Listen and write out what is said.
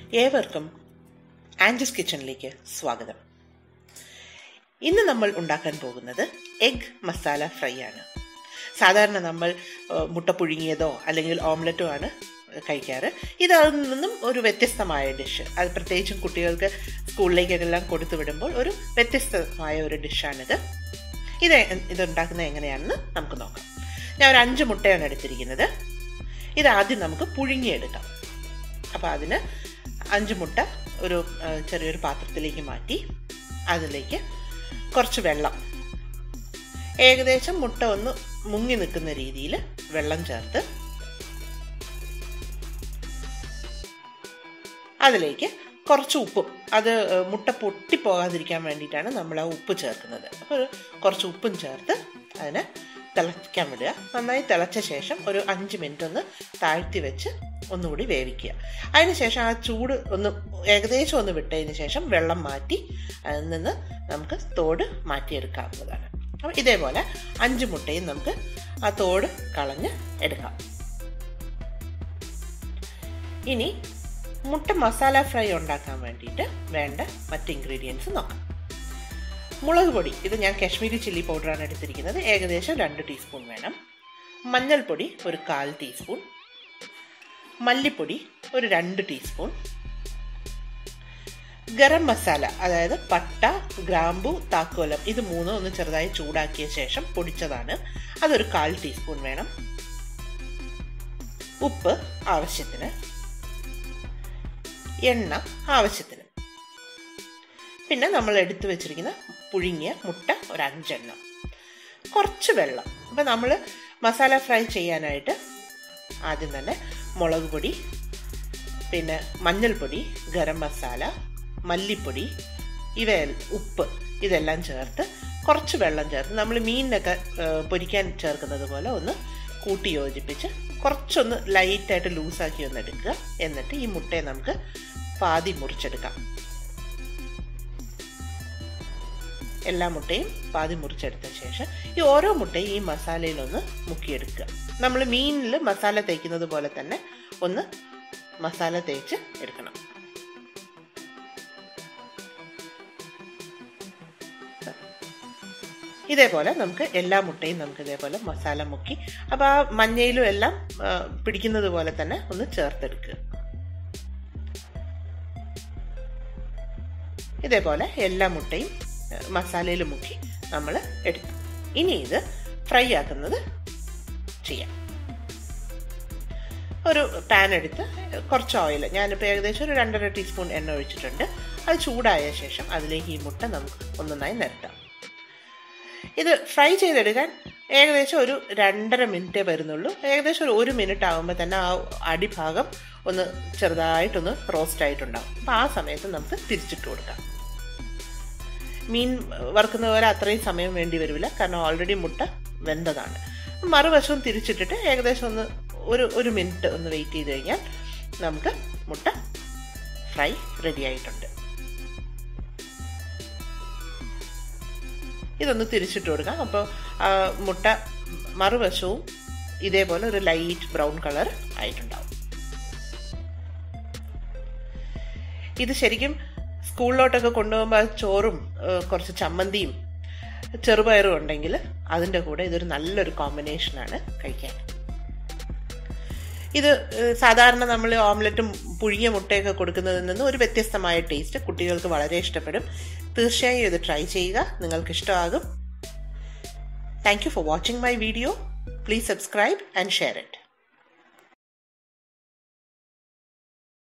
ഏവർക്കും ആൻജസ് കിച്ചണിലേക്ക് സ്വാഗതം ഇന്ന് നമ്മൾ ഉണ്ടാക്കാൻ പോകുന്നത് എഗ് മസാല ഫ്രൈ ആണ് സാധാരണ നമ്മൾ ഏഹ്, മുട്ട പുഴുങ്ങിയതോ അല്ലെങ്കിൽ ഓംലറ്റോ ആണ് കഴിക്കാറ് ഇത് അതിൽ നിന്നും ഒരു വ്യത്യസ്തമായ ഡിഷ് അത് പ്രത്യേകിച്ചും കുട്ടികൾക്ക് സ്കൂളിലേക്കെല്ലാം കൊടുത്തു വിടുമ്പോൾ ഒരു വ്യത്യസ്തമായ ഒരു ഡിഷാണിത് ഇത് ഇത് ഉണ്ടാക്കുന്നത് എങ്ങനെയാണെന്ന് നമുക്ക് നോക്കാം ഞാൻ ഒരു അഞ്ച് മുട്ടയാണ് എടുത്തിരിക്കുന്നത് ഇത് ആദ്യം നമുക്ക് പുഴുങ്ങിയെടുക്കാം അപ്പോൾ അതിന് അഞ്ച് മുട്ട ഒരു ആ, ചെറിയൊരു പാത്രത്തിലേക്ക് മാറ്റി അതിലേക്ക് കുറച്ച് വെള്ളം ഏകദേശം മുട്ട ഒന്ന് മുങ്ങി നിൽക്കുന്ന രീതിയിൽ വെള്ളം ചേർത്ത് അതിലേക്ക് കുറച്ച് ഉപ്പും അത് ഏ, മുട്ട പൊട്ടിപ്പോകാതിരിക്കാൻ വേണ്ടിയിട്ടാണ് നമ്മൾ ആ ഉപ്പ് ചേർക്കുന്നത് അപ്പോൾ ഒരു കുറച്ച് ഉപ്പും ചേർത്ത് അതിനെ തിളയ്ക്കാൻ വിടുക നന്നായി തിളച്ച ശേഷം ഒരു അഞ്ച് മിനിറ്റ് ഒന്ന് താഴ്ത്തി വെച്ച് ഒന്നുകൂടി വേവിക്കുക അതിനുശേഷം ആ ചൂട് ഒന്ന് ഏകദേശം ഒന്ന് വിട്ടതിന് ശേഷം വെള്ളം മാറ്റി അതിൽ നിന്ന് നമുക്ക് തോട് മാറ്റിയെടുക്കാവുന്നതാണ് അപ്പോൾ ഇതേപോലെ അഞ്ച് മുട്ടയും നമുക്ക് ആ തോട് കളഞ്ഞ് എടുക്കാം ഇനി മുട്ട മസാല ഫ്രൈ ഉണ്ടാക്കാൻ വേണ്ടിയിട്ട് വേണ്ട മറ്റ് ഇൻഗ്രീഡിയൻസ് നോക്കാം മുളക് പൊടി ഇത് ഞാൻ കാശ്മീരി ചില്ലി പൗഡറാണ് എടുത്തിരിക്കുന്നത് ഏകദേശം രണ്ട് ടീസ്പൂൺ വേണം മഞ്ഞൾപ്പൊടി ഒരു കാൽ ടീസ്പൂൺ മല്ലിപ്പൊടി ഒരു രണ്ട് ടീസ്പൂൺ ഗരം മസാല അതായത് പട്ട ഗ്രാമ്പു താക്കോലം ഇത് മൂന്നും ഒന്ന് ചെറുതായി ചൂടാക്കിയ ശേഷം പൊടിച്ചതാണ് അതൊരു കാൽ ടീസ്പൂൺ വേണം ഉപ്പ് ആവശ്യത്തിന് എണ്ണ ആവശ്യത്തിന് പിന്നെ നമ്മൾ എടുത്തു വെച്ചിരിക്കുന്ന പുഴുങ്ങിയ മുട്ട ഒരു അഞ്ചെണ്ണം കുറച്ച് വെള്ളം അപ്പം നമ്മൾ മസാല ഫ്രൈ ചെയ്യാനായിട്ട് ആദ്യം തന്നെ മുളക് പൊടി പിന്നെ മഞ്ഞൾപ്പൊടി ഗരം മസാല മല്ലിപ്പൊടി ഇവ ഉപ്പ് ഇതെല്ലാം ചേർത്ത് കുറച്ച് വെള്ളം ചേർത്ത് നമ്മൾ മീനിനൊക്കെ ഏഹ്, പൊരിക്കാൻ ചേർക്കുന്നത് പോലെ ഒന്ന് കൂട്ടി യോജിപ്പിച്ച് കുറച്ചൊന്ന് ലൈറ്റായിട്ട് ലൂസാക്കി ഒന്ന് എടുക്കുക എന്നിട്ട് ഈ മുട്ടയെ നമുക്ക് പാതി മുറിച്ചെടുക്കാം എല്ലാ മുട്ടയും പാതി മുറിച്ചെടുത്ത ശേഷം ഈ ഓരോ മുട്ടയും ഈ മസാലയിലൊന്ന് മുക്കിയെടുക്കുക നമ്മൾ മീനിൽ മസാല തേക്കുന്നത് പോലെ തന്നെ ഒന്ന് മസാല തേച്ച് എടുക്കണം ഇതേപോലെ നമുക്ക് എല്ലാ മുട്ടയും നമുക്ക് ഇതേപോലെ മസാല മുക്കി അപ്പോൾ ആ മഞ്ഞയിലും എല്ലാം ആ, പിടിക്കുന്നത് പോലെ തന്നെ ഒന്ന് ചേർത്തെടുക്കുക ഇതേപോലെ എല്ലാ മുട്ടയും മസാലയിൽ മുക്കി നമ്മൾ എടുത്തു ഇനി ഇത് ഫ്രൈ ആക്കുന്നത് ചെയ്യാം ഒരു പാൻ എടുത്ത് കുറച്ച് ഓയിൽ ഞാനിപ്പോൾ ഏകദേശം ഒരു രണ്ടര ടീസ്പൂൺ എണ്ണ ഒഴിച്ചിട്ടുണ്ട് അത് ചൂടായ ശേഷം അതിലേക്ക് ഈ മുട്ട നമുക്ക് ഒന്നൊന്നായി നിരത്താം ഇത് ഫ്രൈ ചെയ്തെടുക്കാൻ ഏകദേശം ഒരു രണ്ടര മിനിറ്റേ വരുന്നുള്ളൂ ഏകദേശം ഒരു ഒരു മിനിറ്റ് ആകുമ്പോൾ തന്നെ ആ അടിഭാഗം ഒന്ന് ചെറുതായിട്ടൊന്ന് റോസ്റ്റ് ആയിട്ടുണ്ടാവും അപ്പോൾ ആ സമയത്ത് നമുക്ക് തിരിച്ചിട്ട് കൊടുക്കാം മീൻ വറുക്കുന്ന പോലെ അത്രയും സമയം വേണ്ടി വരില്ല കാരണം ഓൾറെഡി മുട്ട വെന്തതാണ് മറുവശവും തിരിച്ചിട്ടിട്ട് ഏകദേശം ഒന്ന് ഒരു ഒരു മിനിറ്റ് ഒന്ന് വെയിറ്റ് ചെയ്ത് കഴിഞ്ഞാൽ നമുക്ക് മുട്ട ഫ്രൈ റെഡി ആയിട്ടുണ്ട് ഇതൊന്ന് തിരിച്ചിട്ട് കൊടുക്കാം അപ്പോൾ ആ, മുട്ട മറുവശവും ഇതേപോലെ ഒരു ലൈറ്റ് ബ്രൗൺ കളർ ആയിട്ടുണ്ടാവും ഇത് ശരിക്കും സ്കൂളിലോട്ടൊക്കെ കൊണ്ടുപോകുമ്പോൾ ആ ചോറും ഏ, കുറച്ച് ചമ്മന്തിയും ചെറുപയറും ഉണ്ടെങ്കിൽ അതിൻ്റെ കൂടെ ഇതൊരു നല്ലൊരു കോമ്പിനേഷനാണ് കഴിക്കാൻ ഇത് ഏ, സാധാരണ നമ്മൾ ഓംലറ്റും പുഴുങ്ങിയ മുട്ടയൊക്കെ കൊടുക്കുന്നതിൽ നിന്ന് ഒരു വ്യത്യസ്തമായ ടേസ്റ്റ് കുട്ടികൾക്ക് വളരെ ഇഷ്ടപ്പെടും തീർച്ചയായും ഇത് ട്രൈ ചെയ്യുക നിങ്ങൾക്ക് ഇഷ്ടമാകും thank you for watching my video please subscribe and share it